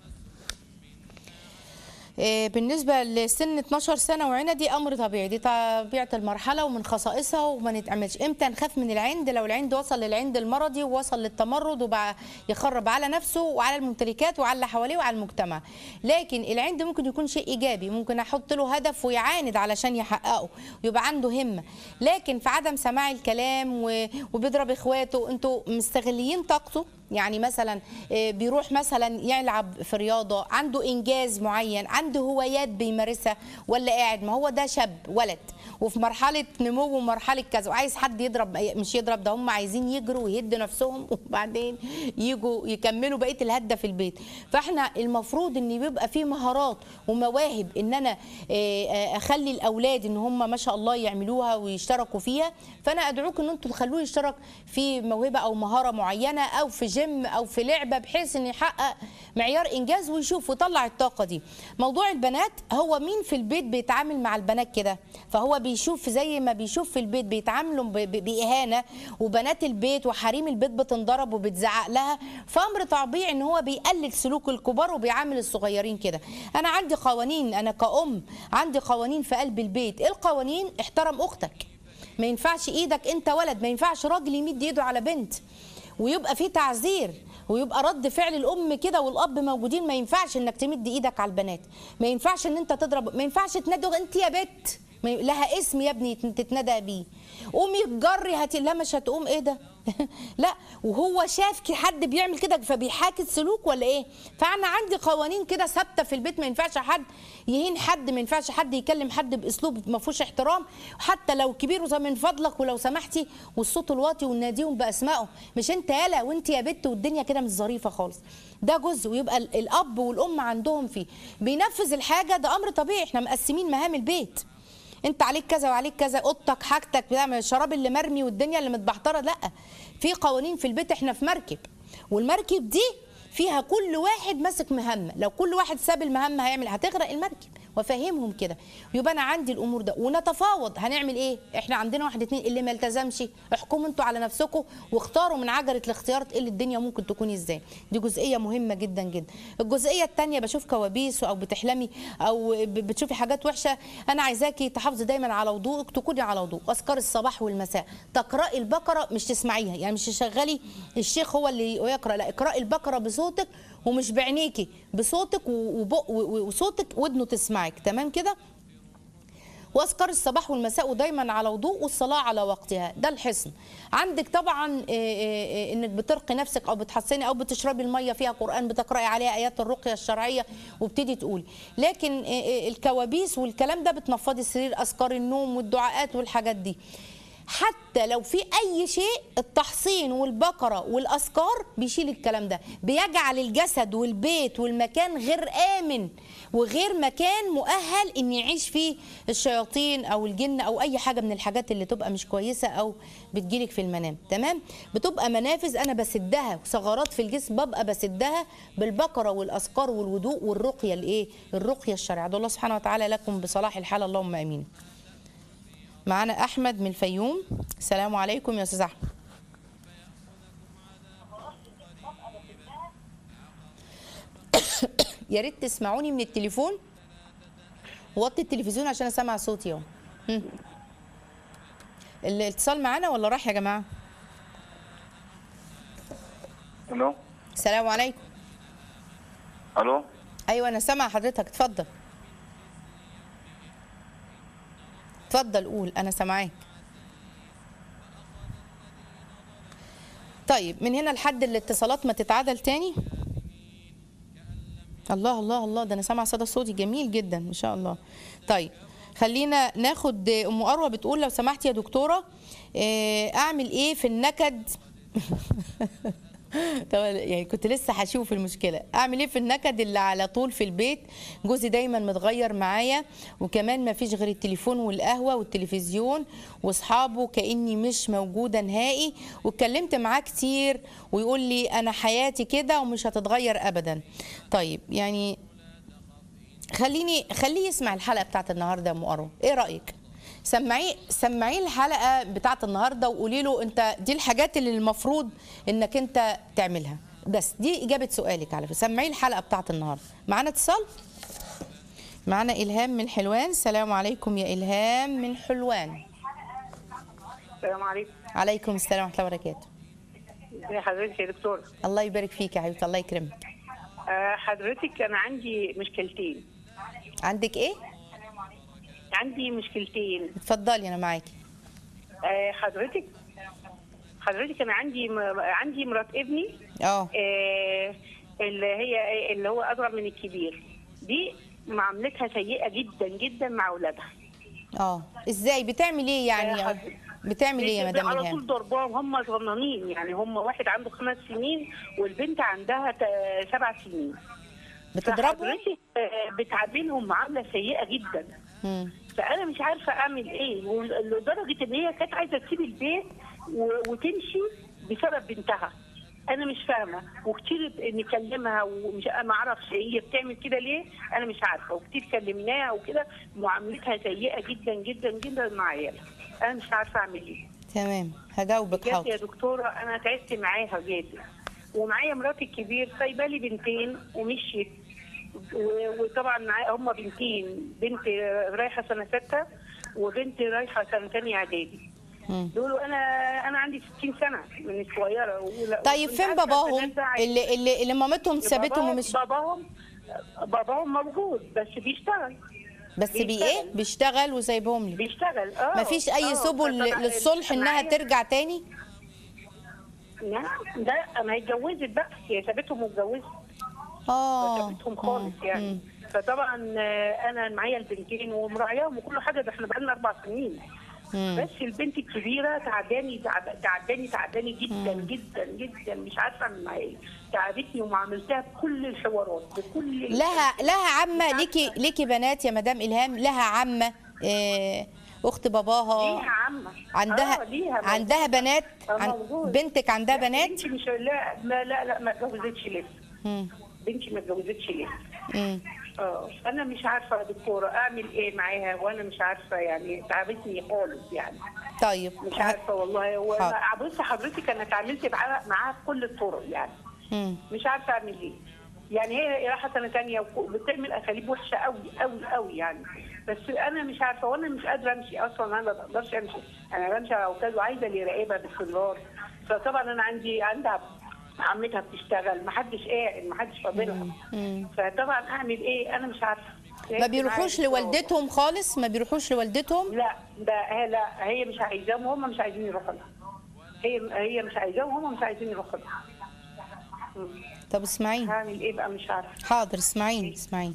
إيه، بالنسبة لسن 12 سنة وعنا دي أمر طبيعي دي طبيعة المرحلة ومن خصائصها وما نتعملش إمتى نخاف من العند لو العند وصل للعند المرضي ووصل للتمرد وبقى يخرب على نفسه وعلى الممتلكات وعلى اللي حواليه وعلى المجتمع لكن العند ممكن يكون شيء إيجابي ممكن أحط له هدف ويعاند علشان يحققه ويبقى عنده همة لكن في عدم سماع الكلام و- وبيضرب إخواته أنتوا مستغلين طاقته يعني مثلا آه، بيروح مثلا يلعب في رياضه عنده انجاز معين عنده هوايات بيمارسها ولا قاعد ما هو ده شاب ولد وفي مرحله نمو ومرحله كذا وعايز حد يضرب مش يضرب ده هم عايزين يجروا ويهدوا نفسهم وبعدين يجوا يكملوا بقيه الهده في البيت فاحنا المفروض ان بيبقى في مهارات ومواهب ان انا آه، آه، اخلي الاولاد ان هم ما شاء الله يعملوها ويشتركوا فيها فانا ادعوكم ان انتم تخلوه يشترك في موهبه او مهاره معينه او في جيم او في لعبه بحيث ان يحقق معيار انجاز ويشوف ويطلع الطاقه دي موضوع البنات هو مين في البيت بيتعامل مع البنات كده فهو بيشوف زي ما بيشوف في البيت بيتعاملوا ب- ب- باهانه وبنات البيت وحريم البيت بتنضرب وبتزعق لها فامر طبيعي ان هو بيقلد سلوك الكبار وبيعامل الصغيرين كده انا عندي قوانين انا كأم عندي قوانين في قلب البيت ايه القوانين احترم اختك ما ينفعش ايدك انت ولد ما ينفعش راجل يمد ايده على بنت ويبقى في تعذير ويبقى رد فعل الام كده والاب موجودين ما ينفعش انك تمد ايدك على البنات ما ينفعش ان انت تضرب ما ينفعش تنادي انت يا بت ما ي- لها اسم يا ابني تتندى بيه قومي جري هاتي لا مش هتقوم ايه ده لا وهو شاف كي حد بيعمل كده فبيحاكي السلوك ولا ايه فانا عندي قوانين كده ثابته في البيت ما ينفعش حد يهين حد ما ينفعش حد يكلم حد باسلوب ما فيهوش احترام حتى لو كبير وزي من فضلك ولو سمحتي والصوت الواطي وناديهم باسمائهم مش انت يالا وانت يا بت والدنيا كده مش ظريفه خالص ده جزء ويبقى ال- الاب والام عندهم فيه بينفذ الحاجه ده امر طبيعي احنا مقسمين مهام البيت انت عليك كذا وعليك كذا اوضتك حاجتك بتاع الشراب اللي مرمي والدنيا اللي متبحتره لا في قوانين في البيت احنا في مركب والمركب دي فيها كل واحد ماسك مهمه لو كل واحد ساب المهمه هيعمل هتغرق المركب وافهمهم كده يبقى انا عندي الامور ده ونتفاوض هنعمل ايه احنا عندنا واحد اتنين اللي ما التزمش احكموا انتوا على نفسكم واختاروا من عجله الاختيارات ايه اللي الدنيا ممكن تكون ازاي دي جزئيه مهمه جدا جدا الجزئيه الثانيه بشوف كوابيس او بتحلمي او ب- بتشوفي حاجات وحشه انا عايزاكي تحافظي دايما على وضوءك تكوني على وضوء اذكار الصباح والمساء تقراي البقره مش تسمعيها يعني مش تشغلي الشيخ هو اللي يقرا لا اقراي البقره بصوتك ومش بعينيكي بصوتك و- وبق- و- وصوتك ودنه تسمعك تمام كده واذكار الصباح والمساء ودايما على وضوء والصلاه على وقتها ده الحصن عندك طبعا آه، آه، آه، انك بترقي نفسك او بتحصني او بتشربي الميه فيها قران بتقراي عليها ايات الرقيه الشرعيه وبتدي تقولي لكن آه، آه، الكوابيس والكلام ده بتنفضي السرير اذكار النوم والدعاءات والحاجات دي حتى لو في اي شيء التحصين والبقره والاذكار بيشيل الكلام ده بيجعل الجسد والبيت والمكان غير امن وغير مكان مؤهل ان يعيش فيه الشياطين او الجن او اي حاجه من الحاجات اللي تبقى مش كويسه او بتجيلك في المنام تمام بتبقى منافذ انا بسدها ثغرات في الجسم ببقى بسدها بالبقره والاذكار والوضوء والرقيه الايه الرقيه الشرعيه ده الله سبحانه وتعالى لكم بصلاح الحال اللهم امين معانا احمد من الفيوم السلام عليكم يا استاذ احمد يا ريت تسمعوني من التليفون وطي التلفزيون عشان اسمع صوتي اهو هم. الاتصال معانا ولا راح يا جماعه الو السلام عليكم الو ايوه انا سامع حضرتك اتفضل اتفضل قول انا سامعاك طيب من هنا لحد الاتصالات ما تتعادل تاني الله الله الله ده انا سامعه صدى صوتي جميل جدا ما شاء الله طيب خلينا ناخد ام اروى بتقول لو سمحت يا دكتوره آه، اعمل ايه في النكد طبعا يعني كنت لسه هشوف المشكله اعمل ايه في النكد اللي على طول في البيت جوزي دايما متغير معايا وكمان ما فيش غير التليفون والقهوه والتلفزيون واصحابه كاني مش موجوده نهائي واتكلمت معاه كتير ويقول لي انا حياتي كده ومش هتتغير ابدا طيب يعني خليني خليه يسمع الحلقه بتاعت النهارده يا ام أرو ايه رايك سمعيه سمعيه الحلقه بتاعت النهارده وقولي له انت دي الحاجات اللي المفروض انك انت تعملها بس دي اجابه سؤالك على فكره سمعيه الحلقه بتاعت النهارده معانا اتصال معانا الهام من حلوان السلام عليكم يا الهام من حلوان السلام عليكم عليكم السلام ورحمه الله وبركاته ازي حضرتك يا دكتور الله يبارك فيك يا حبيبتي الله يكرمك آه، حضرتك انا عندي مشكلتين عندك ايه عندي مشكلتين اتفضلي انا معاكي آه، حضرتك حضرتك انا عندي م... عندي مرات ابني اه آه، اللي هي اللي هو اصغر من الكبير دي معاملتها سيئه جدا جدا مع اولادها اه ازاي بتعمل ايه يعني يا يا حبيبي. بتعمل ايه يا مدام على الهام طول ضرباهم هم صغننين يعني هم واحد عنده خمس سنين والبنت عندها تا- سبع سنين بتضربهم فحضرتك آه، بتعاملهم معامله سيئه جدا مم. فانا مش عارفه اعمل ايه لدرجه ان هي كانت عايزه تسيب البيت و- وتمشي بسبب بنتها انا مش فاهمه وكتير نكلمها ومش ما اعرفش هي بتعمل كده ليه انا مش عارفه وكتير كلمناها وكده معاملتها سيئه جدا جدا جدا مع عيالها انا مش عارفه اعمل ايه تمام هجاوبك بجد يا حاضر دكتوره انا تعبت معاها جدا ومعايا مراتي الكبير سايبه لي بنتين ومشيت و- وطبعا معايا هم بنتين بنت رايحه سنه سته وبنت رايحه سنه ثانيه اعدادي مم. دول انا انا عندي 60 سنه من الصغيره ولا- طيب وكنت فين عارفة باباهم البنات ده عايز- اللي اللي, اللي مامتهم سابتهم باباهم- ومش باباهم باباهم موجود بس بيشتغل بس بي بيشتغل. ايه بيشتغل وسايبهم لي بيشتغل اه مفيش اي آه، سبل فطبعاً للصلح انها معايا- ترجع تاني نعم لا ما هي اتجوزت بقى هي سابتهم واتجوزت اه سابتهم خالص مم. يعني مم. فطبعا آه، انا معايا البنتين ومراعياهم وكل حاجه ده احنا بقالنا اربع سنين مم. بس البنت الكبيره تعباني تعب- تعباني تعباني جدا جدا جدا مش عارفه اعمل معاها ايه تعبتني ومعاملتها بكل الحوارات بكل لها لها عمه مش ليكي عارفة. ليكي بنات يا مدام الهام لها عمه آه، اخت باباها ليها عمه عندها آه ليها موجود. عندها بنات آه، عن موجود. بنتك عندها لا، بنات بنتي مش لا لا لا, لا ما اتجوزتش لسه مم. بنتي ما اتجوزتش لسه مم. اه انا مش عارفه يا دكتوره اعمل ايه معاها وانا مش عارفه يعني تعبتني خالص يعني طيب مش عارفه والله هو حاضر. بص حضرتك انا اتعاملت معاها معاها بكل الطرق يعني مم. مش عارفه اعمل ايه يعني هي رايحه سنه ثانيه وبتعمل اساليب وحشه قوي قوي قوي يعني بس انا مش عارفه وانا مش قادره امشي اصلا انا ما بقدرش امشي انا بمشي على عكاز وعايزه اللي يراقبها باستمرار فطبعا انا عندي عندها عمتها بتشتغل ما حدش قاعد ما حدش فاضلها مم. فطبعا اعمل ايه انا مش عارفه ما بيروحوش معايا لوالدتهم خالص ما بيروحوش لوالدتهم لا ده هي لا هي مش عايزاهم وهم مش عايزين يروحوا لها هي هي مش عايزاهم وهم مش عايزين يروحوا لها مم. طب اسمعيني هعمل ايه بقى مش عارفه حاضر اسمعيني اسمعيني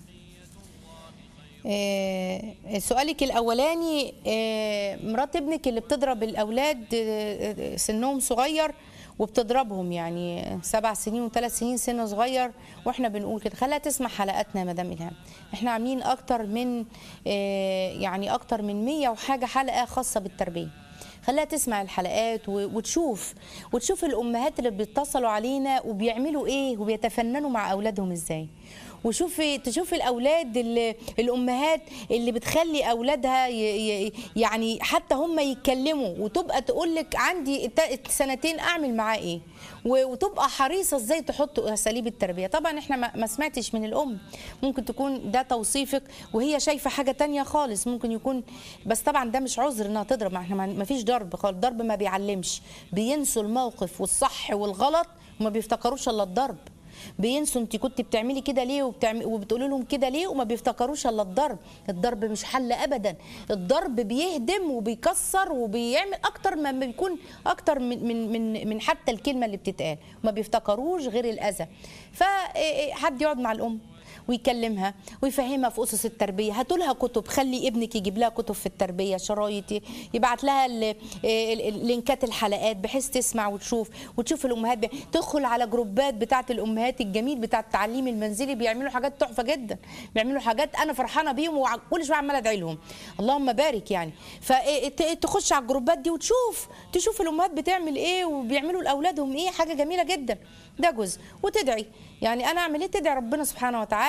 آه، سؤالك الاولاني آه، مرات ابنك اللي بتضرب الاولاد آه، آه، سنهم صغير وبتضربهم يعني سبع سنين وثلاث سنين سن صغير واحنا بنقول كده خليها تسمع حلقاتنا يا مدام الهام احنا عاملين اكتر من آه، يعني اكتر من 100 وحاجه حلقه خاصه بالتربيه خليها تسمع الحلقات و- وتشوف وتشوف الامهات اللي بيتصلوا علينا وبيعملوا ايه وبيتفننوا مع اولادهم ازاي وشوفي تشوفي الاولاد اللي الامهات اللي بتخلي اولادها ي- ي- يعني حتى هم يتكلموا وتبقى تقول لك عندي تا- سنتين اعمل معاه ايه و- وتبقى حريصه ازاي تحط اساليب التربيه طبعا احنا ما ما سمعتش من الام ممكن تكون ده توصيفك وهي شايفه حاجه تانية خالص ممكن يكون بس طبعا ده مش عذر انها تضرب ما احنا ما- ما فيش ضرب خالص الضرب ما بيعلمش بينسوا الموقف والصح والغلط وما بيفتكروش الا الضرب بينسوا انت كنت بتعملي كده ليه وبتعمل وبتقولي لهم كده ليه وما بيفتكروش الا الضرب الضرب مش حل ابدا الضرب بيهدم وبيكسر وبيعمل اكتر ما ما بيكون اكتر من من من من حتى الكلمه اللي بتتقال ما بيفتكروش غير الاذى فحد يقعد مع الام ويكلمها ويفهمها في اسس التربيه هاتوا لها كتب خلي ابنك يجيب لها كتب في التربيه شرايط يبعت لها ال- ال- ال- لينكات الحلقات بحيث تسمع وتشوف وتشوف الامهات ب- تدخل على جروبات بتاعه الامهات الجميل بتاع التعليم المنزلي بيعملوا حاجات تحفه جدا بيعملوا حاجات انا فرحانه بيهم وكل شويه عماله ادعي لهم اللهم بارك يعني فتخش على الجروبات دي وتشوف تشوف الامهات بتعمل ايه وبيعملوا لاولادهم ايه حاجه جميله جدا ده جزء وتدعي يعني انا اعمل ايه تدعي ربنا سبحانه وتعالى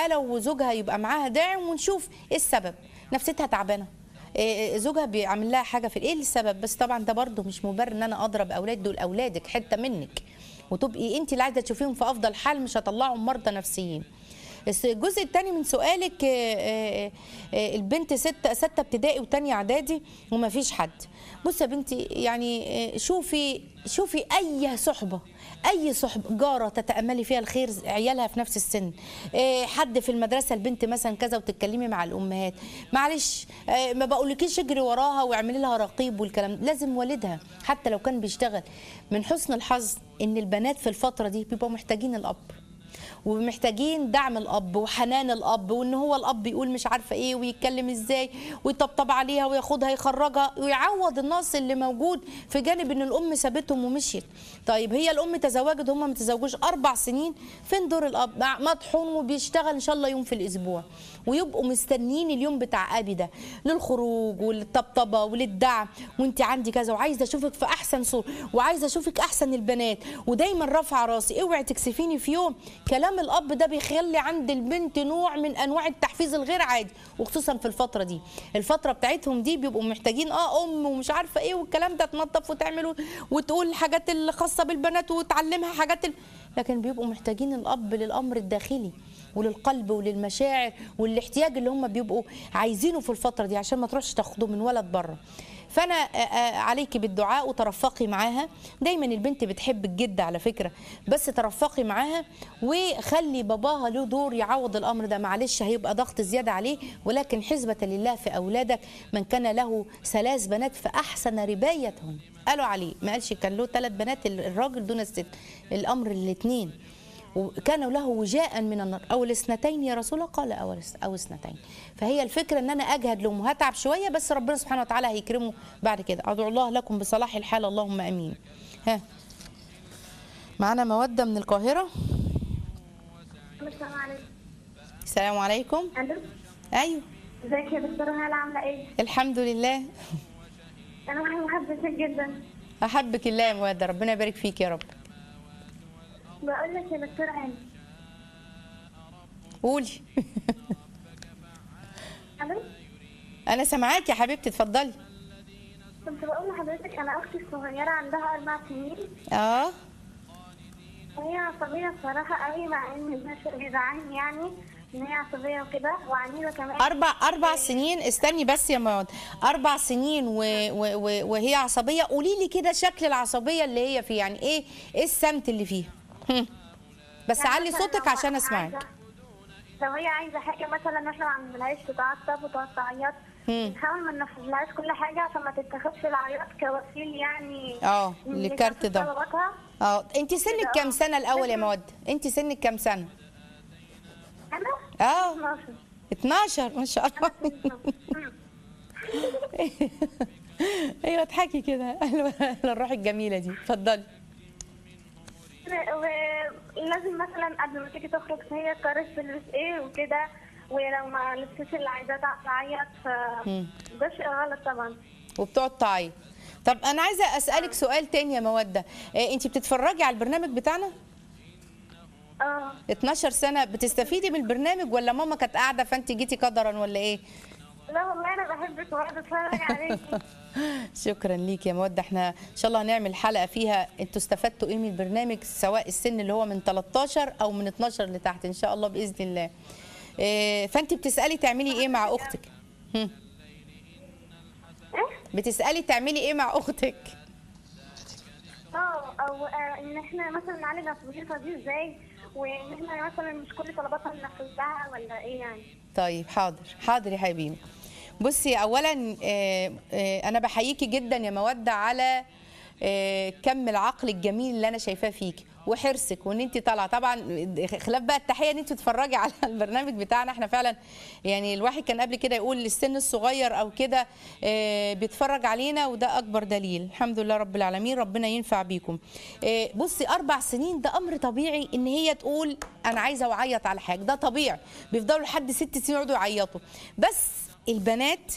لو زوجها يبقى معاها داعم ونشوف ايه السبب نفسيتها تعبانه إيه زوجها بيعمل لها حاجه في ايه السبب بس طبعا ده برضه مش مبرر ان انا اضرب اولاد دول اولادك حته منك وتبقي انت اللي عايزه تشوفيهم في افضل حال مش هطلعهم مرضى نفسيين الس- الجزء الثاني من سؤالك آه، آه، آه، البنت ستة ستة ابتدائي وتانية اعدادي وما فيش حد بصي يا بنتي يعني آه، شوفي شوفي اي صحبه اي صحبه جاره تتاملي فيها الخير عيالها في نفس السن آه، حد في المدرسه البنت مثلا كذا وتتكلمي مع الامهات معلش آه، ما بقولكيش اجري وراها واعملي لها رقيب والكلام ده. لازم والدها حتى لو كان بيشتغل من حسن الحظ ان البنات في الفتره دي بيبقوا محتاجين الاب ومحتاجين دعم الاب وحنان الاب وان هو الاب يقول مش عارفه ايه ويتكلم ازاي ويطبطب عليها وياخدها يخرجها ويعوض النقص اللي موجود في جانب ان الام سابتهم ومشيت طيب هي الام تزوجت هم ما تزوجوش اربع سنين فين دور الاب مع- مطحون وبيشتغل ان شاء الله يوم في الاسبوع ويبقوا مستنيين اليوم بتاع ابي ده للخروج وللطبطبه وللدعم وانت عندي كذا وعايزه اشوفك في احسن صوره وعايزه اشوفك احسن البنات ودايما رافعه راسي اوعي تكسفيني في يوم كلام الاب ده بيخلي عند البنت نوع من انواع التحفيز الغير عادي وخصوصا في الفتره دي الفتره بتاعتهم دي بيبقوا محتاجين اه ام ومش عارفه ايه والكلام ده تنظف وتعمل وتقول الحاجات الخاصه بالبنات وتعلمها حاجات ال... لكن بيبقوا محتاجين الاب للامر الداخلي وللقلب وللمشاعر والاحتياج اللي هم بيبقوا عايزينه في الفتره دي عشان ما تروحش تاخده من ولد بره فانا آه، آه، عليكي بالدعاء وترفقي معاها دايما البنت بتحب الجد على فكره بس ترفقي معاها وخلي باباها له دور يعوض الامر ده معلش هيبقى ضغط زياده عليه ولكن حسبه لله في اولادك من كان له ثلاث بنات فاحسن ربايتهم قالوا عليه ما قالش كان له ثلاث بنات الراجل دون الست الامر الاثنين وكان له وجاء من النار او الاثنتين يا رسول الله قال او او اثنتين فهي الفكره ان انا اجهد لهم وهتعب شويه بس ربنا سبحانه وتعالى هيكرمه بعد كده ادعو الله لكم بصلاح الحال اللهم امين ها معانا موده من القاهره السلام عليكم السلام عليكم الو ايوه ازيك يا دكتوره هاله عامله ايه؟ الحمد لله انا محبتك جدا احبك الله يا موده ربنا يبارك فيك يا رب بقول لك يا دكتوره هاله قولي الو انا سامعاك يا حبيبتي اتفضلي كنت بقول لحضرتك انا اختي الصغيره عندها اربع سنين اه وهي عصبيه بصراحه قوي مع ان الناس بيزعلني يعني ان هي عصبيه وكده وعنيده كمان اربع اربع سنين استني بس يا مواد اربع سنين و و و وهي عصبيه قولي لي كده شكل العصبيه اللي هي فيه يعني ايه ايه السمت اللي فيها هم. بس يعني علي مثلاً صوتك لو عشان عايزة- اسمعك لو هي عايزه حاجه مثلا احنا ما عملناهاش تتعصب وتقعد تعيط مم. نحاول ما ننفذلهاش كل حاجه عشان ما تتخذش العياط كوسيل يعني اه إن للكارت تنفذ ده طلباتها اه انت سنك كده، كام آه. سنه الاول يا لكن- مواد انت سنك كام سنه انا اه 12 12 ما شاء الله ايوه اضحكي كده اهلا الروح الجميله دي اتفضلي ولازم مثلا قبل ما تيجي تخرج فهي قررت تلبس ايه وكده ولو ما لبستش اللي عايزاه تعيط فده شيء غلط طبعا وبتقعد تعيط طب انا عايزه اسالك سؤال تاني يا موده إيه انت بتتفرجي على البرنامج بتاعنا اه 12 سنه بتستفيدي من البرنامج ولا ماما كانت قاعده فانت جيتي قدرا ولا ايه لا والله انا بحبك وقاعد اتفرج عليكي شكرا ليك يا موده احنا ان شاء الله هنعمل حلقه فيها انتوا استفدتوا ايه من البرنامج سواء السن اللي هو من 13 او من 12 لتحت ان شاء الله باذن الله إيه فانت بتسالي تعملي ايه مع اختك هم. ايه بتسالي تعملي ايه مع اختك اه او آه، ان احنا مثلا نعالج عصبيتها دي ازاي وان احنا مثلا مش كل طلباتها ننفذها ولا ايه يعني طيب حاضر حاضر يا حبيبي بصي اولا آه، آه، انا بحييكي جدا يا موده على آه، كم العقل الجميل اللي انا شايفاه فيكي وحرصك وان انت طالعه طبعا خلاف بقى التحيه ان انت تتفرجي على البرنامج بتاعنا احنا فعلا يعني الواحد كان قبل كده يقول للسن الصغير او كده آه، بيتفرج علينا وده اكبر دليل الحمد لله رب العالمين ربنا ينفع بيكم آه، بصي اربع سنين ده امر طبيعي ان هي تقول انا عايزه اعيط على حاجه ده طبيعي بيفضلوا لحد ست سنين يقعدوا يعيطوا بس البنات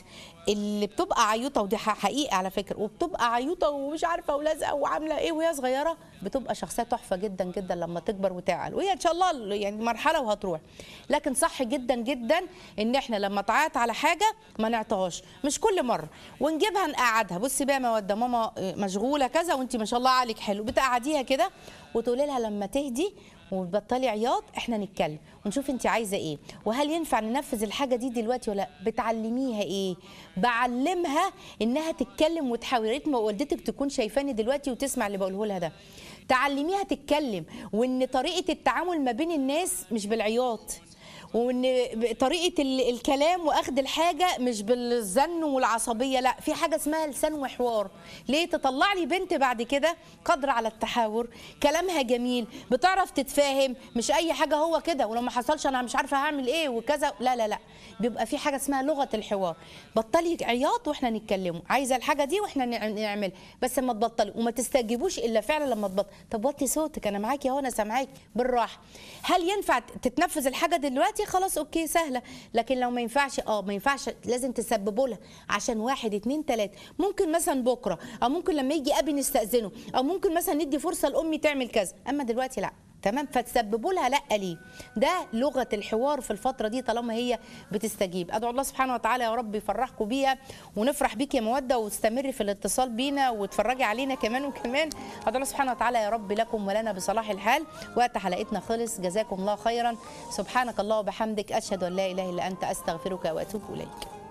اللي بتبقى عيوطه ودي ح- حقيقه على فكره وبتبقى عيوطه ومش عارفه ولازقه وعامله ايه وهي صغيره بتبقى شخصيه تحفه جدا جدا لما تكبر وتعقل وهي ان شاء الله يعني مرحله وهتروح لكن صح جدا جدا ان احنا لما تعيط على حاجه ما نعطيهاش مش كل مره ونجيبها نقعدها بصي بقى يا موده ماما مشغوله كذا وانت ما شاء الله عقلك حلو بتقعديها كده وتقولي لها لما تهدي وتبطلي عياط احنا نتكلم ونشوف انت عايزه ايه وهل ينفع ننفذ الحاجه دي دلوقتي ولا لأ؟ بتعلميها ايه بعلمها انها تتكلم وتحاول يا ريت ما والدتك تكون شايفاني دلوقتي وتسمع اللي بقوله لها ده تعلميها تتكلم وان طريقه التعامل ما بين الناس مش بالعياط وان طريقه ال- الكلام واخد الحاجه مش بالزن والعصبيه لا في حاجه اسمها لسان وحوار ليه تطلع لي بنت بعد كده قادره على التحاور كلامها جميل بتعرف تتفاهم مش اي حاجه هو كده ولو ما حصلش انا مش عارفه هعمل ايه وكذا لا لا لا بيبقى في حاجه اسمها لغه الحوار بطلي عياط واحنا نتكلموا عايزه الحاجه دي واحنا نع- نعمل بس ما تبطلي وما تستجيبوش الا فعلا لما تبطل طب وطي صوتك انا معاكي اهو انا سامعاك بالراحه هل ينفع تتنفذ الحاجه دلوقتي خلاص اوكي سهله لكن لو ما ينفعش اه ما ينفعش لازم تسببوا لها عشان واحد اتنين تلاته ممكن مثلا بكره او ممكن لما يجي ابي نستاذنه او ممكن مثلا ندي فرصه لامي تعمل كذا اما دلوقتي لا تمام فتسببوا لها لا ليه ده لغه الحوار في الفتره دي طالما هي بتستجيب ادعو الله سبحانه وتعالى يا رب يفرحكم بيها ونفرح بيك يا موده وتستمري في الاتصال بينا وتفرجي علينا كمان وكمان ادعو الله سبحانه وتعالى يا رب لكم ولنا بصلاح الحال وقت حلقتنا خلص جزاكم الله خيرا سبحانك الله وبحمدك اشهد ان لا اله الا انت استغفرك واتوب اليك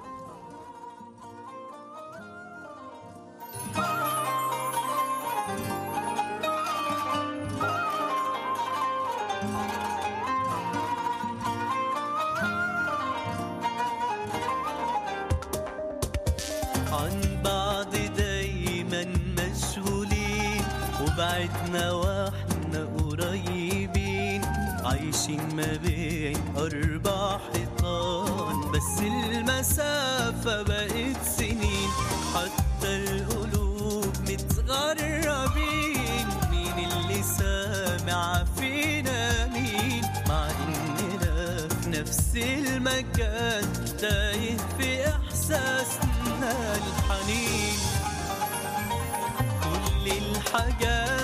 عن بعض دايما مشغولين وبعدنا واحنا قريبين عايشين ما بين أربع حيطان بس المسافة بقت سنين حتى القلوب متغربين مين اللي سامع فينا مين مع إننا في نفس المكان تايه في إحساسنا الحنين كل الحاجات